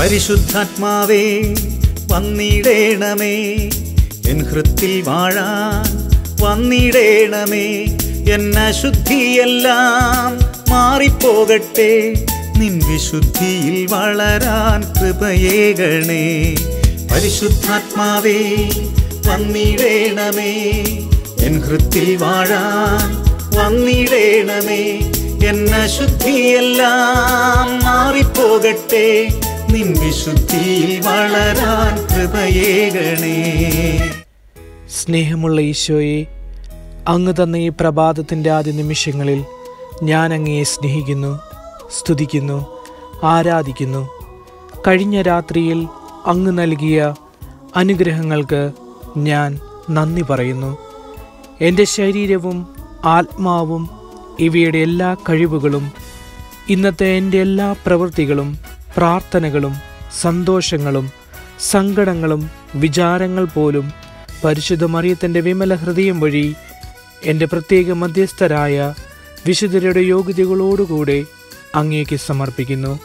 പരിശുദ്ധാത്മാവേ വന്നിടേണമേ N ഹൃത്തിൽ വാഴാൻ വന്നിടേണമേ N അശുദ്ധിയെല്ലാം മാറിപ്പോകട്ടെ നിൻ വിശുദ്ധിയിൽ വളരാൻ കൃപയേകണേ പരിശുദ്ധാത്മാവേ വന്നിടേണമേ എൻ ഹൃത്തിൽ വാഴാൻ വന്നിടേണമേ എൻ അശുദ്ധിയെല്ലാം മാറിപ്പോകട്ടെ നിൻ വിശുദ്ധിയിൽ വളരാൻ കൃപയേകണേ സ്നേഹമുള്ള ഈശോയെ അങ്ങ് തന്ന ഈ പ്രഭാതത്തിൻ്റെ ആദ്യ നിമിഷങ്ങളിൽ ഞാൻ അങ്ങയെ സ്നേഹിക്കുന്നു സ്തുതിക്കുന്നു ആരാധിക്കുന്നു കഴിഞ്ഞ രാത്രിയിൽ അങ്ങ് നൽകിയ അനുഗ്രഹങ്ങൾക്ക് ഞാൻ നന്ദി പറയുന്നു എൻ്റെ ശരീരവും ആത്മാവും ഇവയുടെ എല്ലാ കഴിവുകളും ഇന്നത്തെ എൻ്റെ എല്ലാ പ്രവൃത്തികളും പ്രാർത്ഥനകളും സന്തോഷങ്ങളും സങ്കടങ്ങളും വിചാരങ്ങൾ പോലും പരിശുദ്ധ മറിയത്തിൻ്റെ വിമല ഹൃദയം വഴി എൻ്റെ പ്രത്യേക മധ്യസ്ഥരായ വിശുദ്ധരുടെ യോഗ്യതകളോടുകൂടെ അങ്ങേക്ക് സമർപ്പിക്കുന്നു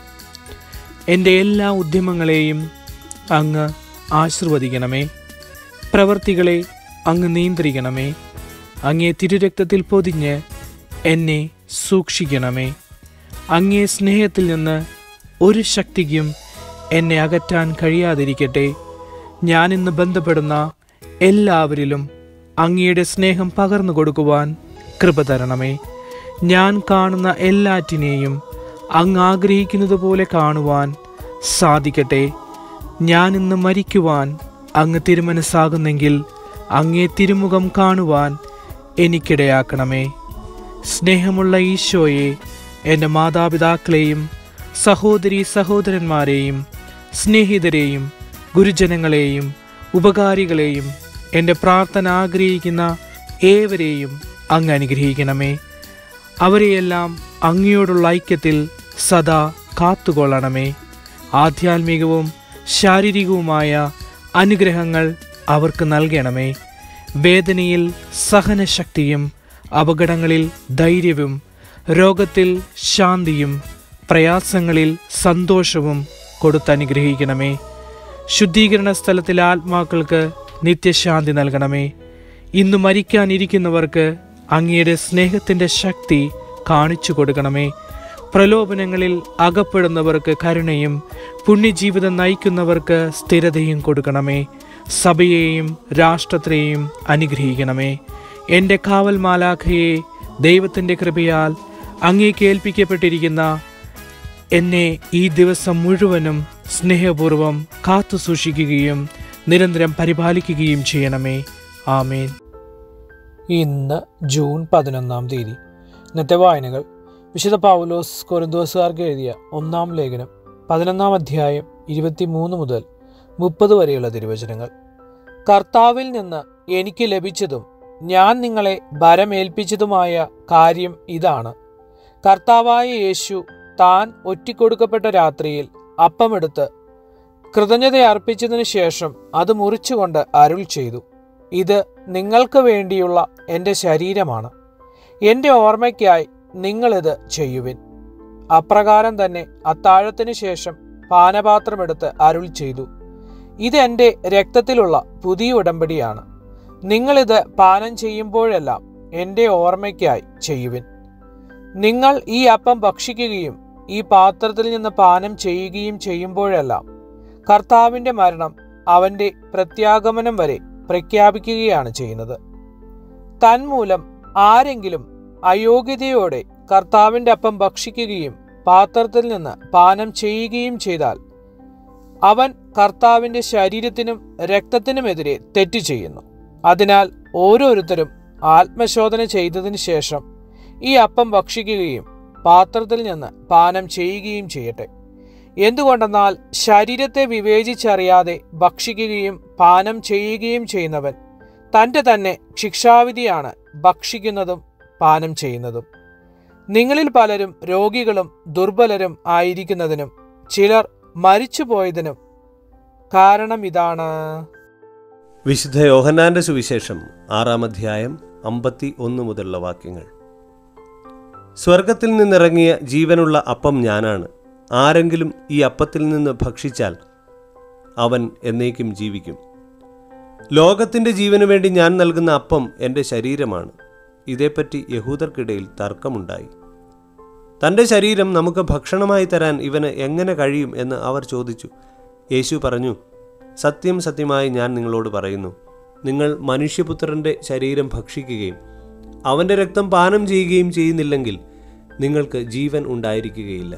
എൻ്റെ എല്ലാ ഉദ്യമങ്ങളെയും അങ്ങ് ആശീർവദിക്കണമേ പ്രവർത്തികളെ അങ്ങ് നിയന്ത്രിക്കണമേ അങ്ങേ തിരുരക്തത്തിൽ പൊതിഞ്ഞ് എന്നെ സൂക്ഷിക്കണമേ അങ്ങേ സ്നേഹത്തിൽ നിന്ന് ഒരു ശക്തിക്കും എന്നെ അകറ്റാൻ കഴിയാതിരിക്കട്ടെ ഞാനിന്ന് ബന്ധപ്പെടുന്ന എല്ലാവരിലും അങ്ങയുടെ സ്നേഹം പകർന്നു കൊടുക്കുവാൻ കൃപ തരണമേ ഞാൻ കാണുന്ന എല്ലാറ്റിനെയും അങ്ങ് ആഗ്രഹിക്കുന്നത് പോലെ കാണുവാൻ സാധിക്കട്ടെ ഞാൻ ഇന്ന് മരിക്കുവാൻ അങ്ങ് തിരുമനസ്സാകുന്നെങ്കിൽ അങ്ങേ തിരുമുഖം കാണുവാൻ എനിക്കിടയാക്കണമേ സ്നേഹമുള്ള ഈശോയെ എൻ്റെ മാതാപിതാക്കളെയും സഹോദരി സഹോദരന്മാരെയും സ്നേഹിതരെയും ഗുരുജനങ്ങളെയും ഉപകാരികളെയും എൻ്റെ പ്രാർത്ഥന ആഗ്രഹിക്കുന്ന ഏവരെയും അങ്ങ് അനുഗ്രഹിക്കണമേ അവരെയെല്ലാം അങ്ങയോടുള്ള ഐക്യത്തിൽ സദാ കാത്തുകൊള്ളണമേ ആധ്യാത്മികവും ശാരീരികവുമായ അനുഗ്രഹങ്ങൾ അവർക്ക് നൽകണമേ വേദനയിൽ സഹനശക്തിയും അപകടങ്ങളിൽ ധൈര്യവും രോഗത്തിൽ ശാന്തിയും പ്രയാസങ്ങളിൽ സന്തോഷവും കൊടുത്തനുഗ്രഹിക്കണമേ ശുദ്ധീകരണ സ്ഥലത്തിലെ ആത്മാക്കൾക്ക് നിത്യശാന്തി നൽകണമേ ഇന്ന് മരിക്കാനിരിക്കുന്നവർക്ക് അങ്ങയുടെ സ്നേഹത്തിൻ്റെ ശക്തി കാണിച്ചു കൊടുക്കണമേ പ്രലോഭനങ്ങളിൽ അകപ്പെടുന്നവർക്ക് കരുണയും പുണ്യജീവിതം നയിക്കുന്നവർക്ക് സ്ഥിരതയും കൊടുക്കണമേ സഭയെയും രാഷ്ട്രത്തെയും അനുഗ്രഹിക്കണമേ എൻ്റെ കാവൽ മാലാഖയെ ദൈവത്തിൻ്റെ കൃപയാൽ അങ്ങേക്ക് ഏൽപ്പിക്കപ്പെട്ടിരിക്കുന്ന എന്നെ ഈ ദിവസം മുഴുവനും സ്നേഹപൂർവം കാത്തു സൂക്ഷിക്കുകയും നിരന്തരം പരിപാലിക്കുകയും ചെയ്യണമേ ആമേൻ ഇന്ന് ജൂൺ പതിനൊന്നാം തീയതി ഇന്നത്തെ വായനകൾ വിശുദ്ധ പൗലോസ് കൊരിന്തോസുകാർക്ക് എഴുതിയ ഒന്നാം ലേഖനം പതിനൊന്നാം അധ്യായം ഇരുപത്തിമൂന്ന് മുതൽ മുപ്പത് വരെയുള്ള തിരുവചനങ്ങൾ കർത്താവിൽ നിന്ന് എനിക്ക് ലഭിച്ചതും ഞാൻ നിങ്ങളെ ഭരമേൽപ്പിച്ചതുമായ കാര്യം ഇതാണ് കർത്താവായ യേശു താൻ ഒറ്റിക്കൊടുക്കപ്പെട്ട രാത്രിയിൽ അപ്പമെടുത്ത് കൃതജ്ഞത അർപ്പിച്ചതിനു ശേഷം അത് മുറിച്ചുകൊണ്ട് അരുൾ ചെയ്തു ഇത് നിങ്ങൾക്ക് വേണ്ടിയുള്ള എൻ്റെ ശരീരമാണ് എൻ്റെ ഓർമ്മയ്ക്കായി നിങ്ങളിത് ചെയ്യുവിൻ അപ്രകാരം തന്നെ അത്താഴത്തിനു ശേഷം പാനപാത്രമെടുത്ത് അരുൾ ചെയ്തു ഇത് എൻ്റെ രക്തത്തിലുള്ള പുതിയ ഉടമ്പടിയാണ് നിങ്ങളിത് പാനം ചെയ്യുമ്പോഴെല്ലാം എൻ്റെ ഓർമ്മയ്ക്കായി ചെയ്യുവിൻ നിങ്ങൾ ഈ അപ്പം ഭക്ഷിക്കുകയും ഈ പാത്രത്തിൽ നിന്ന് പാനം ചെയ്യുകയും ചെയ്യുമ്പോഴെല്ലാം കർത്താവിൻ്റെ മരണം അവൻ്റെ പ്രത്യാഗമനം വരെ പ്രഖ്യാപിക്കുകയാണ് ചെയ്യുന്നത് തന്മൂലം ആരെങ്കിലും അയോഗ്യതയോടെ കർത്താവിൻ്റെ അപ്പം ഭക്ഷിക്കുകയും പാത്രത്തിൽ നിന്ന് പാനം ചെയ്യുകയും ചെയ്താൽ അവൻ കർത്താവിൻ്റെ ശരീരത്തിനും രക്തത്തിനുമെതിരെ തെറ്റ് ചെയ്യുന്നു അതിനാൽ ഓരോരുത്തരും ആത്മശോധന ചെയ്തതിനു ശേഷം ഈ അപ്പം ഭക്ഷിക്കുകയും പാത്രത്തിൽ നിന്ന് പാനം ചെയ്യുകയും ചെയ്യട്ടെ എന്തുകൊണ്ടെന്നാൽ ശരീരത്തെ വിവേചിച്ചറിയാതെ ഭക്ഷിക്കുകയും പാനം ചെയ്യുകയും ചെയ്യുന്നവൻ തൻ്റെ തന്നെ ശിക്ഷാവിധിയാണ് ഭക്ഷിക്കുന്നതും പാനം ചെയ്യുന്നതും നിങ്ങളിൽ പലരും രോഗികളും ദുർബലരും ആയിരിക്കുന്നതിനും ചിലർ മരിച്ചുപോയതിനും കാരണം ഇതാണ് വിശുദ്ധ യോഹന്നാന്റെ സുവിശേഷം ആറാം അധ്യായം അമ്പത്തി ഒന്ന് മുതലുള്ള വാക്യങ്ങൾ സ്വർഗത്തിൽ നിന്നിറങ്ങിയ ജീവനുള്ള അപ്പം ഞാനാണ് ആരെങ്കിലും ഈ അപ്പത്തിൽ നിന്ന് ഭക്ഷിച്ചാൽ അവൻ എന്നേക്കും ജീവിക്കും ലോകത്തിൻ്റെ ജീവന് വേണ്ടി ഞാൻ നൽകുന്ന അപ്പം എൻ്റെ ശരീരമാണ് ഇതേപ്പറ്റി യഹൂദർക്കിടയിൽ തർക്കമുണ്ടായി തൻ്റെ ശരീരം നമുക്ക് ഭക്ഷണമായി തരാൻ ഇവന് എങ്ങനെ കഴിയും എന്ന് അവർ ചോദിച്ചു യേശു പറഞ്ഞു സത്യം സത്യമായി ഞാൻ നിങ്ങളോട് പറയുന്നു നിങ്ങൾ മനുഷ്യപുത്രൻ്റെ ശരീരം ഭക്ഷിക്കുകയും അവൻ്റെ രക്തം പാനം ചെയ്യുകയും ചെയ്യുന്നില്ലെങ്കിൽ നിങ്ങൾക്ക് ജീവൻ ഉണ്ടായിരിക്കുകയില്ല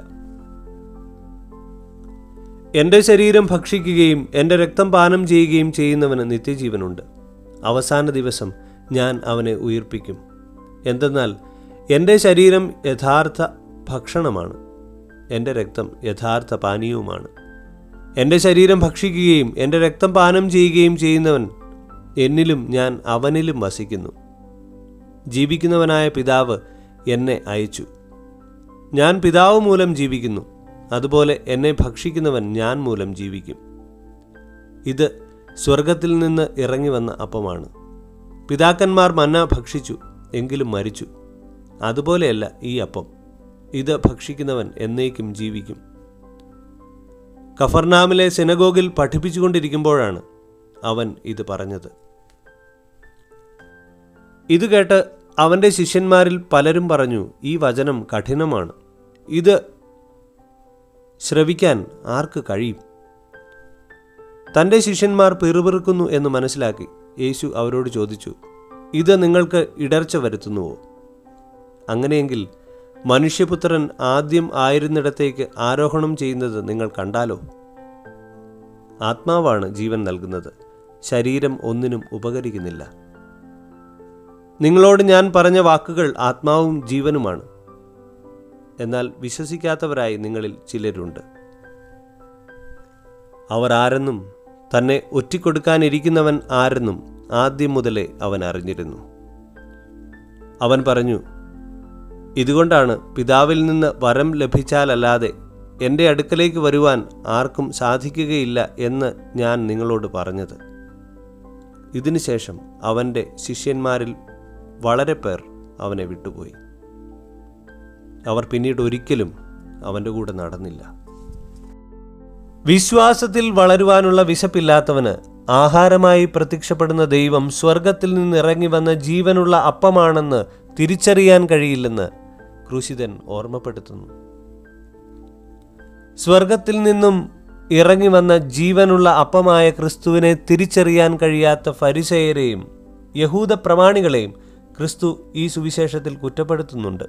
എൻ്റെ ശരീരം ഭക്ഷിക്കുകയും എൻ്റെ രക്തം പാനം ചെയ്യുകയും ചെയ്യുന്നവന് നിത്യജീവനുണ്ട് അവസാന ദിവസം ഞാൻ അവനെ ഉയിർപ്പിക്കും എന്തെന്നാൽ എൻ്റെ ശരീരം യഥാർത്ഥ ഭക്ഷണമാണ് എൻ്റെ രക്തം യഥാർത്ഥ പാനീയവുമാണ് എൻ്റെ ശരീരം ഭക്ഷിക്കുകയും എൻ്റെ രക്തം പാനം ചെയ്യുകയും ചെയ്യുന്നവൻ എന്നിലും ഞാൻ അവനിലും വസിക്കുന്നു ജീവിക്കുന്നവനായ പിതാവ് എന്നെ അയച്ചു ഞാൻ പിതാവ് മൂലം ജീവിക്കുന്നു അതുപോലെ എന്നെ ഭക്ഷിക്കുന്നവൻ ഞാൻ മൂലം ജീവിക്കും ഇത് സ്വർഗത്തിൽ നിന്ന് ഇറങ്ങി വന്ന അപ്പമാണ് പിതാക്കന്മാർ മന്ന ഭക്ഷിച്ചു എങ്കിലും മരിച്ചു അതുപോലെയല്ല ഈ അപ്പം ഇത് ഭക്ഷിക്കുന്നവൻ എന്നേക്കും ജീവിക്കും കഫർനാമിലെ സിനഗോഗിൽ പഠിപ്പിച്ചുകൊണ്ടിരിക്കുമ്പോഴാണ് അവൻ ഇത് പറഞ്ഞത് ഇത് കേട്ട് അവൻ്റെ ശിഷ്യന്മാരിൽ പലരും പറഞ്ഞു ഈ വചനം കഠിനമാണ് ഇത് ശ്രവിക്കാൻ ആർക്ക് കഴിയും തൻ്റെ ശിഷ്യന്മാർ പിറുപിറുക്കുന്നു എന്ന് മനസ്സിലാക്കി യേശു അവരോട് ചോദിച്ചു ഇത് നിങ്ങൾക്ക് ഇടർച്ച വരുത്തുന്നുവോ അങ്ങനെയെങ്കിൽ മനുഷ്യപുത്രൻ ആദ്യം ആയിരുന്നിടത്തേക്ക് ആരോഹണം ചെയ്യുന്നത് നിങ്ങൾ കണ്ടാലോ ആത്മാവാണ് ജീവൻ നൽകുന്നത് ശരീരം ഒന്നിനും ഉപകരിക്കുന്നില്ല നിങ്ങളോട് ഞാൻ പറഞ്ഞ വാക്കുകൾ ആത്മാവും ജീവനുമാണ് എന്നാൽ വിശ്വസിക്കാത്തവരായി നിങ്ങളിൽ ചിലരുണ്ട് അവർ ആരെന്നും തന്നെ ഒറ്റിക്കൊടുക്കാനിരിക്കുന്നവൻ ആരെന്നും ആദ്യം മുതലേ അവൻ അറിഞ്ഞിരുന്നു അവൻ പറഞ്ഞു ഇതുകൊണ്ടാണ് പിതാവിൽ നിന്ന് വരം ലഭിച്ചാലല്ലാതെ എൻ്റെ അടുക്കലേക്ക് വരുവാൻ ആർക്കും സാധിക്കുകയില്ല എന്ന് ഞാൻ നിങ്ങളോട് പറഞ്ഞത് ഇതിനുശേഷം അവൻ്റെ ശിഷ്യന്മാരിൽ വളരെ പേർ അവനെ വിട്ടുപോയി അവർ പിന്നീട് ഒരിക്കലും അവൻ്റെ കൂടെ നടന്നില്ല വിശ്വാസത്തിൽ വളരുവാനുള്ള വിശപ്പില്ലാത്തവന് ആഹാരമായി പ്രത്യക്ഷപ്പെടുന്ന ദൈവം സ്വർഗത്തിൽ നിന്ന് ഇറങ്ങി വന്ന ജീവനുള്ള അപ്പമാണെന്ന് തിരിച്ചറിയാൻ കഴിയില്ലെന്ന് ക്രൂശിതൻ ഓർമ്മപ്പെടുത്തുന്നു സ്വർഗത്തിൽ നിന്നും ഇറങ്ങി വന്ന ജീവനുള്ള അപ്പമായ ക്രിസ്തുവിനെ തിരിച്ചറിയാൻ കഴിയാത്ത ഫരിസേയരെയും യഹൂദ പ്രമാണികളെയും ക്രിസ്തു ഈ സുവിശേഷത്തിൽ കുറ്റപ്പെടുത്തുന്നുണ്ട്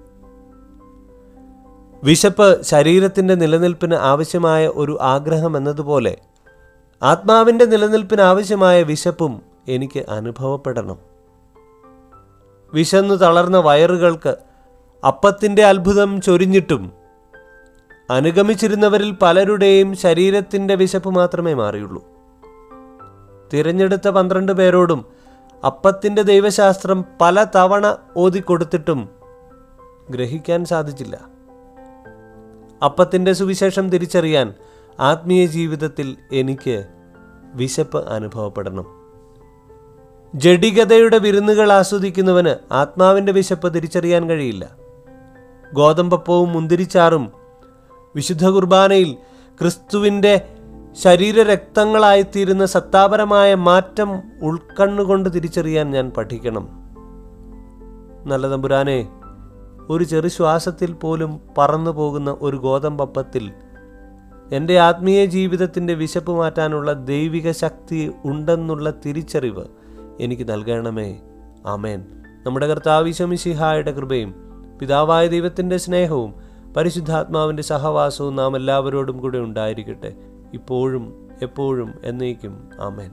വിശപ്പ് ശരീരത്തിൻ്റെ നിലനിൽപ്പിന് ആവശ്യമായ ഒരു ആഗ്രഹം എന്നതുപോലെ ആത്മാവിൻ്റെ നിലനിൽപ്പിന് ആവശ്യമായ വിശപ്പും എനിക്ക് അനുഭവപ്പെടണം വിശന്നു തളർന്ന വയറുകൾക്ക് അപ്പത്തിൻ്റെ അത്ഭുതം ചൊരിഞ്ഞിട്ടും അനുഗമിച്ചിരുന്നവരിൽ പലരുടെയും ശരീരത്തിൻ്റെ വിശപ്പ് മാത്രമേ മാറിയുള്ളൂ തിരഞ്ഞെടുത്ത പന്ത്രണ്ട് പേരോടും അപ്പത്തിൻ്റെ ദൈവശാസ്ത്രം പല തവണ ഓതിക്കൊടുത്തിട്ടും ഗ്രഹിക്കാൻ സാധിച്ചില്ല അപ്പത്തിൻ്റെ സുവിശേഷം തിരിച്ചറിയാൻ ആത്മീയ ജീവിതത്തിൽ എനിക്ക് വിശപ്പ് അനുഭവപ്പെടണം ജഡികതയുടെ വിരുന്നുകൾ ആസ്വദിക്കുന്നവന് ആത്മാവിൻ്റെ വിശപ്പ് തിരിച്ചറിയാൻ കഴിയില്ല ഗോതമ്പപ്പവും മുന്തിരിച്ചാറും വിശുദ്ധ കുർബാനയിൽ ക്രിസ്തുവിൻ്റെ ശരീരരക്തങ്ങളായിത്തീരുന്ന സത്താപരമായ മാറ്റം ഉൾക്കണ്ണുകൊണ്ട് തിരിച്ചറിയാൻ ഞാൻ പഠിക്കണം നല്ല തമ്പുരാനെ ഒരു ചെറു ശ്വാസത്തിൽ പോലും പറന്നു പോകുന്ന ഒരു ഗോതമ്പപ്പത്തിൽ എൻ്റെ ആത്മീയ ജീവിതത്തിൻ്റെ വിശപ്പ് മാറ്റാനുള്ള ദൈവിക ശക്തി ഉണ്ടെന്നുള്ള തിരിച്ചറിവ് എനിക്ക് നൽകണമേ ആമേൻ നമ്മുടെ കർത്താവിശമിഷിഹായുടെ കൃപയും പിതാവായ ദൈവത്തിൻ്റെ സ്നേഹവും പരിശുദ്ധാത്മാവിൻ്റെ സഹവാസവും നാം എല്ലാവരോടും കൂടെ ഉണ്ടായിരിക്കട്ടെ ഇപ്പോഴും എപ്പോഴും എന്നേക്കും ആമേൻ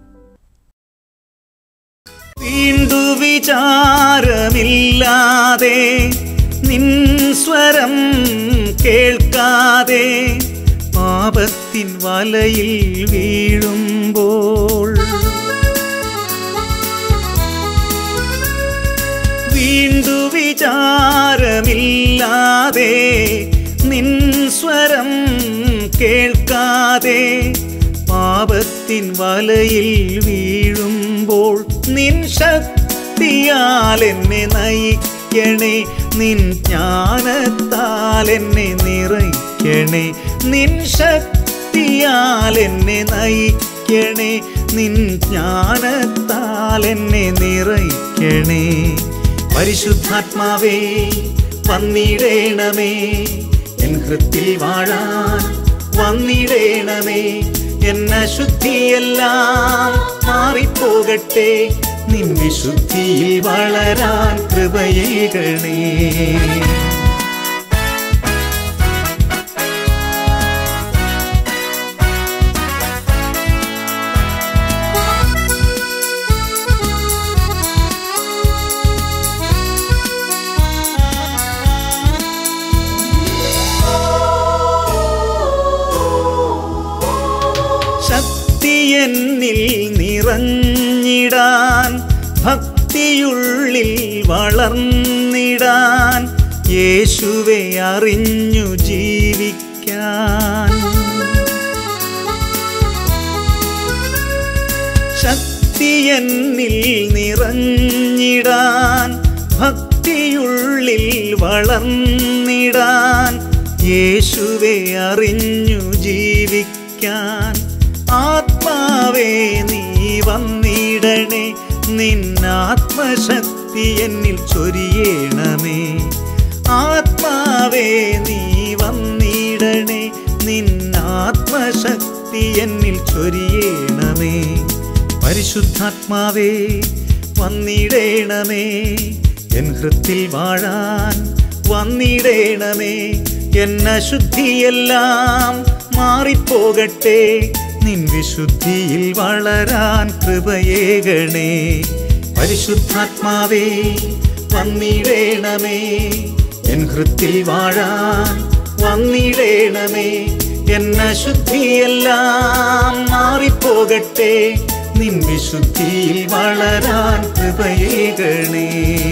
വീണ്ടു വിചാരമില്ലാതെ നിൻ സ്വരം കേൾക്കാതെ പാപത്തിൻ വലയിൽ വീഴുമ്പോൾ വീണ്ടു വിചാരമില്ലാതെ നിൻ സ്വരം കേൾക്കാതെ പാപത്തിൻ വലയിൽ വീഴുമ്പോൾ നിൻ ശക്തിയാൽ എന്നെ നയിക്കണേ നിൻ ജ്ഞാനത്താൽ എന്നെ നിറയ്ക്കണേ നയിക്കണേ നിൻ ശക്തിയാൽ എന്നെ നയിക്കണേ നിൻ ജ്ഞാനത്താൽ എന്നെ നിറയ്ക്കണേ പരിശുദ്ധാത്മാവേ വന്നിടേണമേ എൻ ഹൃത്തിൽ വാഴാൻ വന്നിടേണമേ എന്ന ശുദ്ധിയെല്ലാം മാറിപ്പോകട്ടെ നിൻ വിശുദ്ധിയിൽ വളരാൻ കൃപയേകണേ ശക്തി എന്നിൽ നിറഞ്ഞിടാൻ ഭക്തിയുള്ളിൽ വളർന്നിടാൻ യേശുവെ അറിഞ്ഞു ജീവിക്കാൻ ശക്തി എന്നിൽ നിറഞ്ഞിടാൻ ഭക്തിയുള്ളിൽ വളർന്നിടാൻ യേശുവെ അറിഞ്ഞു ജീവിക്കാൻ ആത്മാവേ നീ വന്നിടണേ നിന്നാത്മശക്തി എന്നിൽ ചൊരിയണമേ ആത്മാവേ നീ വന്നിടണേ നിന്നാത്മശക്തി എന്നിൽ ചൊരിയണമേ പരിശുദ്ധാത്മാവേ വന്നിടേണമേ എൻ ഹൃത്തിൽ വാഴാൻ വന്നിടേണമേ എന്ന ശുദ്ധിയെല്ലാം മാറിപ്പോകട്ടെ നിൻ വിശുദ്ധിയിൽ വളരാൻ കൃപയേകണേ പരിശുദ്ധാത്മാവേ വന്നിടേണമേ എൻ ഹൃത്തിൽ വാഴാൻ വന്നിടേണമേ എന്ന ശുദ്ധിയെല്ലാം മാറിപ്പോകട്ടെ നിൻ വിശുദ്ധിയിൽ വളരാൻ കൃപയേകണേ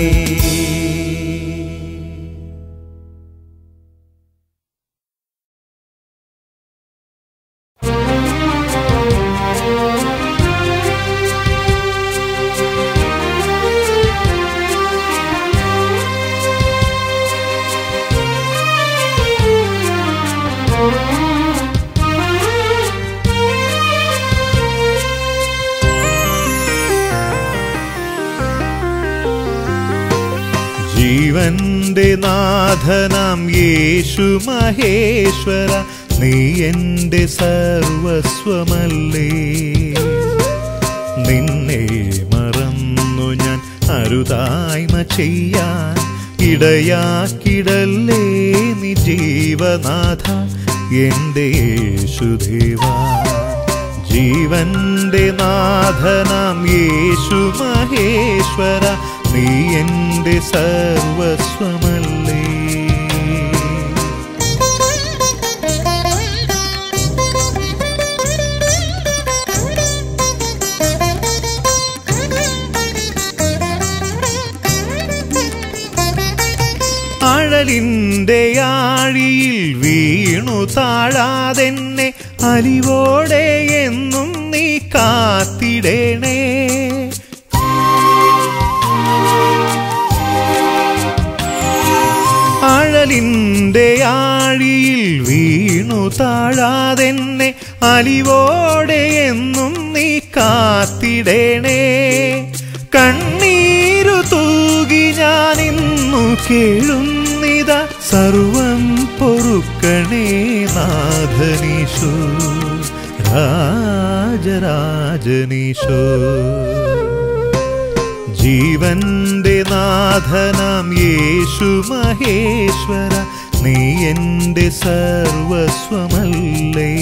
ജീവന്റെ നാഥനാം യേശു മഹേശ്വര നീ എന്റെ സർവസ്വമല്ലേ നിന്നെ മറന്നു ഞാൻ അരുതായ്മ ചെയ്യാൻ ഇടയാക്കിടല്ലേ നീ ജീവനാഥ എന്റെ യേശുദേവ ജീവന്റെ നാഥനാം യേശു മഹേശ്വര നീ എന്റെ സർവസ്വമല്ലേ അഴലിന്റെ ആഴിയിൽ വീണു താഴാതെന്നെ അലിവോടെ എന്നും നീ കാത്തിടേണേ അഴലിന്റെ ആഴിയിൽ വീണു താഴാതെന്നെ അലിവോടെ എന്നും നീ കാത്തിടേണേ കണ്ണീരു തൂകി ഞാൻ ഇന്നു കേഴുന്നിത സർവം പൊറുക്കണേ നാഥനീശോ രാജരാജനീശോ ജീവന്റെ നാഥനാം യേശു മഹേശ്വര നീ എന്റെ സർവസ്വമല്ലേ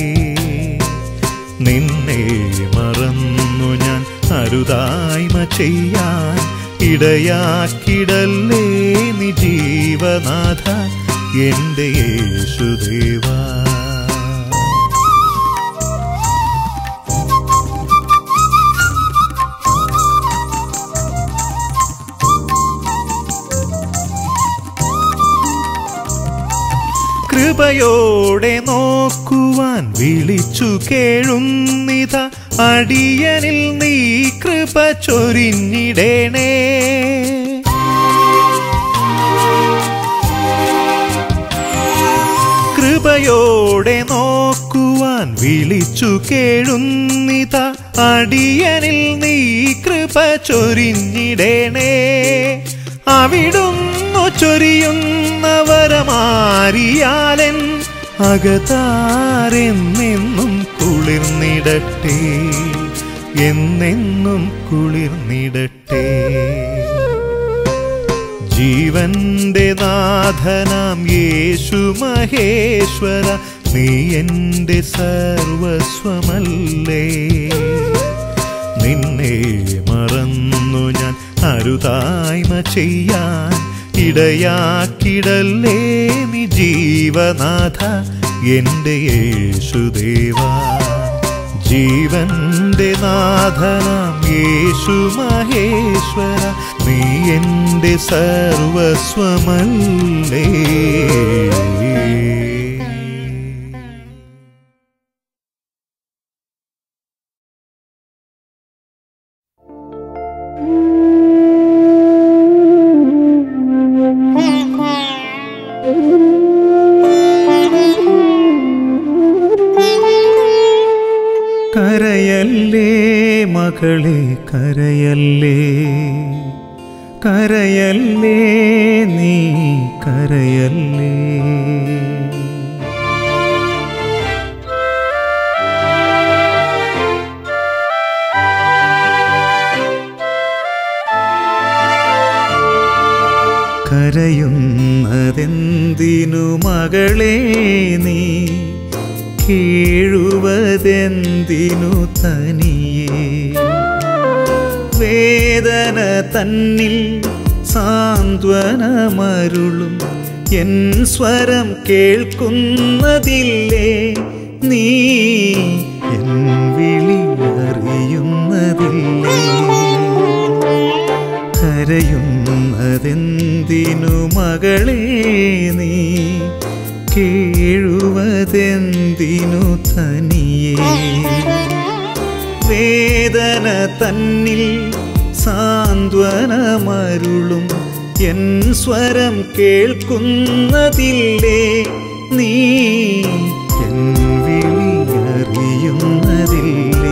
നിന്നെ മറന്നു ഞാൻ അരുതായ്മ ചെയ്യാൻ ഇടയാക്കിടല്ലേ നീ ജീവനാഥ എന്റെ യേശുദേവാ കൃപയോടെ നോക്കുവാൻ വിളിച്ചു കേഴുന്നിത അടിയനിൽ നീ കൃപ ചൊരിഞ്ഞിടേണേ കൃപയോടെ നോക്കുവാൻ വിളിച്ചു കേഴുന്നിത അടിയനിൽ നീ കൃപ ചൊരിഞ്ഞിടേണേ അവിടുന്നു ചൊരിയുന്നവരമാരിയാലൻ അകതാരെന്നെന്നും കുളിർന്നിടട്ടെ എന്നെന്നും കുളിർന്നിടട്ടെ ജീവന്റെ നാഥനാം യേശു മഹേശ്വര നീ എൻ്റെ സർവസ്വമല്ലേ നിന്നെ മറന്നു ഞാൻ അരുതായ്മ ചെയ്യാൻ ഇടയാക്കിടല്ലേ നീ ജീവനാഥ എൻ്റെ യേശുദേവാ ജീവന്റെ നാഥനാം യേശു മഹേശ്വര നീ എൻ്റെ സർവസ്വമല്ലേ കരയല്ലേ മകളെ കരയല്ലേ കരയല്ലേ നീ കരയല്ലേ കരയുന്നതെന്തിനു മകളെ നീ കീഴുവതെന്തിനു തനിയേ വേദന തന്നിൽ സാന്ത്വനമരുളും എൻ സ്വരം കേൾക്കുന്നതില്ലേ നീ എൻ വിളി അറിയുന്നതില്ലേ കരയുന്നതെന്തിനു മകളെ നീ കേഴുവതെന്തിനു തനിയേ വേദന തന്നിൽ സാന്ത്വനമരുളും എൻ സ്വരം കേൾക്കുന്നതില്ലേ നീ എൻ വിളി അറിയുന്നതില്ലേ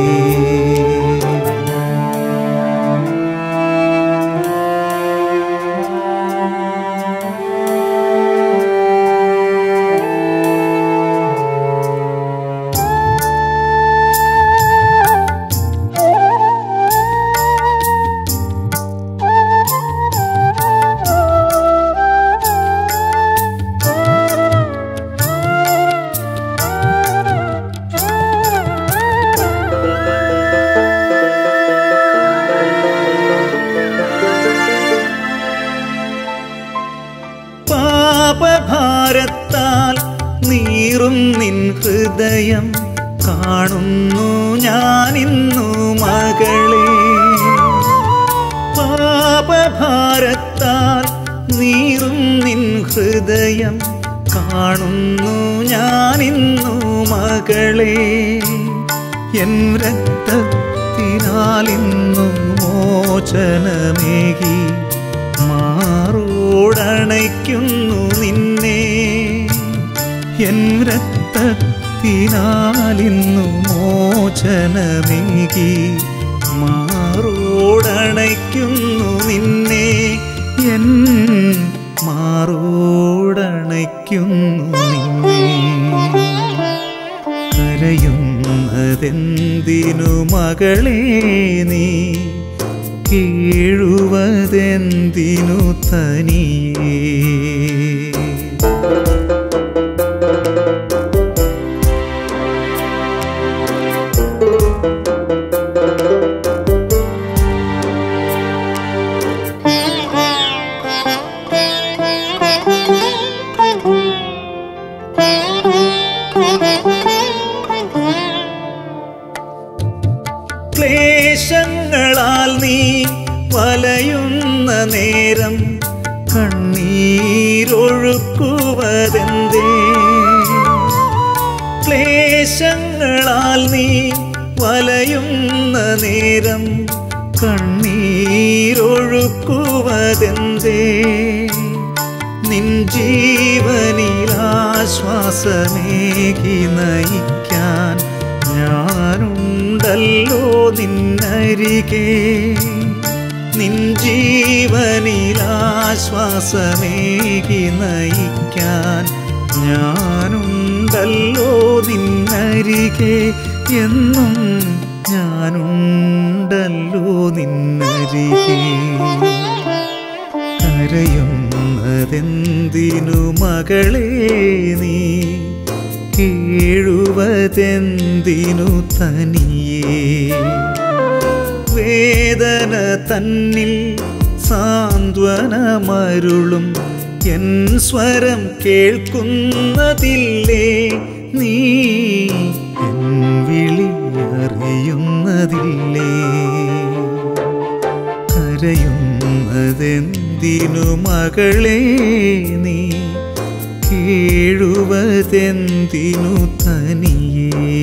പാപഭാരത്താൽ നീറും നിൻ ഹൃദയം കാണുന്നു ഞാനിന്നു മകളെ പാപഭാരത്താൽ നീറും നിൻ ഹൃദയം കാണുന്നു ഞാനിന്നു മകളെ എൻ രക്തത്തിനാലിന്നു മോചനമേകി മാറോടണയ്ക്കുന്നു നിന്നെ എൻ രക്തത്തിനാലിന്നു മോചനമേകി മാറോടണയ്ക്കുന്നു നിന്നെ എൻ മാറോടണയ്ക്കുന്നു നിന്നെ കരയുന്നതെന്തിനു മകളെ നീ കീഴുവതെന്തിനു തനിയേ ക്ലേശങ്ങളാൽ നീ വലയുന്ന നേരം കണ്ണീരൊഴുക്കുവതെന്തേ ക്ലേശങ്ങളാൽ നീ വലയുന്ന നേരം കണ്ണീരൊഴുക്കുവതെന്തേ നിൻ ജീവനിലാശ്വാസമേകി നയിക്കാൻ ഞാനുണ്ടല്ലോ നിന്നരികെ നിൻ ജീവനിലാശ്വാസമേകി നയിക്കാൻ ഞാനുണ്ടല്ലോ നിന്നരികെ എന്നും ഞാനുണ്ടല്ലോ നിന്നരികെ കരയുന്നതെന്തിനു മകളെ നീ കേഴുവതെന്തിനു തനിയേ വേദന തന്നിൽ സാന്ത്വനമരുളും എൻ സ്വരം കേൾക്കുന്നതില്ലേ നീ എൻ വിളി അറിയുന്നതില്ലേ കരയുന്നതെന്തിനു മകളെ നീ കേഴുവതെന്തിനു തനിയേ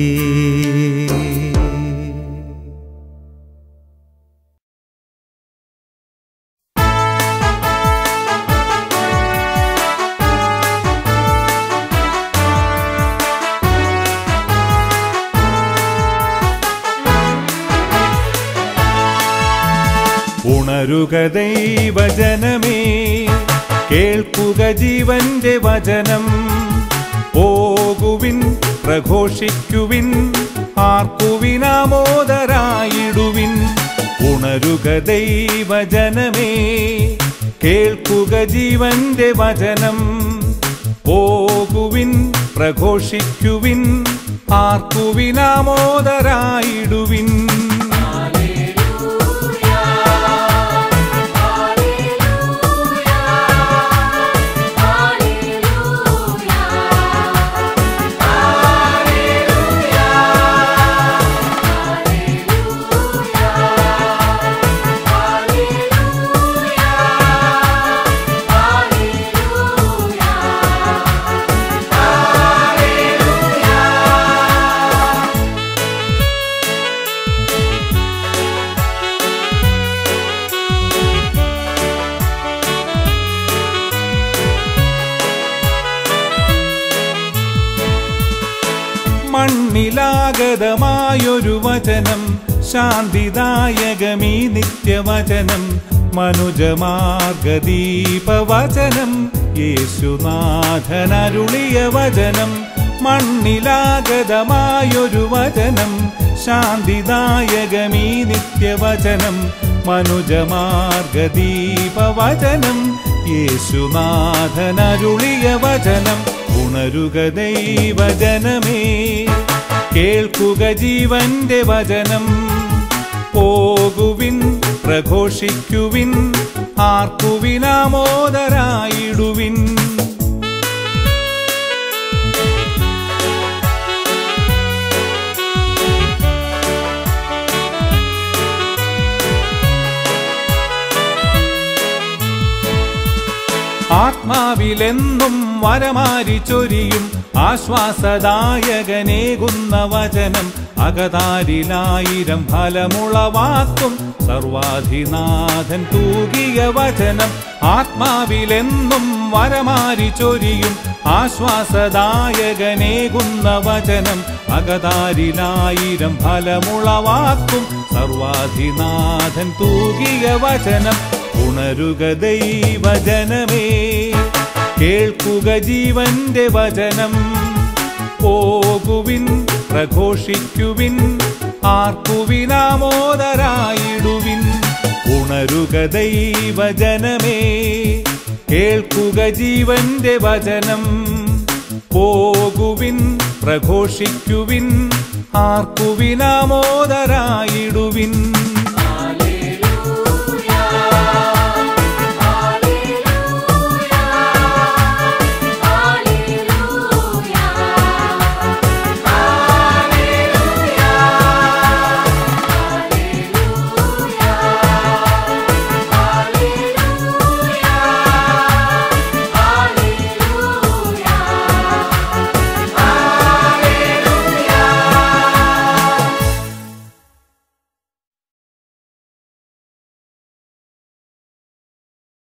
ഉണരുക ദൈവജനമേ കേൾക്കുക ജീവന്റെ വചനം പോകുവിൻ പ്രഘോഷിക്കുവിൻ ആർക്കുവിനാമോദരായിടുവിൻ ഉണരുക ദൈവജനമേ കേൾക്കുക ജീവന്റെ വചനം പോകുവിൻ പ്രഘോഷിക്കുവിൻ ആർക്കുവിനാമോദരായിടുവിൻ മണ്ണിലാഗതമായൊരു വചനം ശാന്തിദായകമീ നിത്യവചനം മനുജമാർഗദീപവചനം യേശുനാഥനരുളിയ വചനം മണ്ണിലാഗതമായൊരു വചനം ശാന്തിദായകമീ നിത്യവചനം മനുജമാർഗദീപവചനം യേശുനാഥനരുളിയ വചനം ഉണരുക ദൈവജനമേ കേൾക്കുക ജീവന്റെ വചനം പോകുവിൻ പ്രഘോഷിക്കുവിൻ ആർക്കുവിനാമോദരായിടുവിൻ ആത്മാവിലെന്നും വരമാരി ചൊരിയും ആശ്വാസദായകനേകുന്ന വചനം അകതാരിലായിരം ഫലമുളവാക്കും സർവാധിനാഥൻ തൂകിയ വചനം ആത്മാവിലെന്നും വരമാരി ചൊരിയും ആശ്വാസദായകനേകുന്ന വചനം അകതാരിലായിരം ഫലമുളവാക്കും സർവാധിനാഥൻ തൂകിയ വചനം ഉണരുക ദൈവജനമേ കേൾക്കുക ജീവന്റെ വചനം പോകുവിൻ പ്രഘോഷിക്കുവിൻ ആർക്കുവിനാമോദരായിടുവിൻ ഉണരുക ദൈവജനമേ കേൾക്കുക ജീവന്റെ വചനം പോകുവിൻ പ്രഘോഷിക്കുവിൻ ആർക്കുവിനാമോദരായിടുവിൻ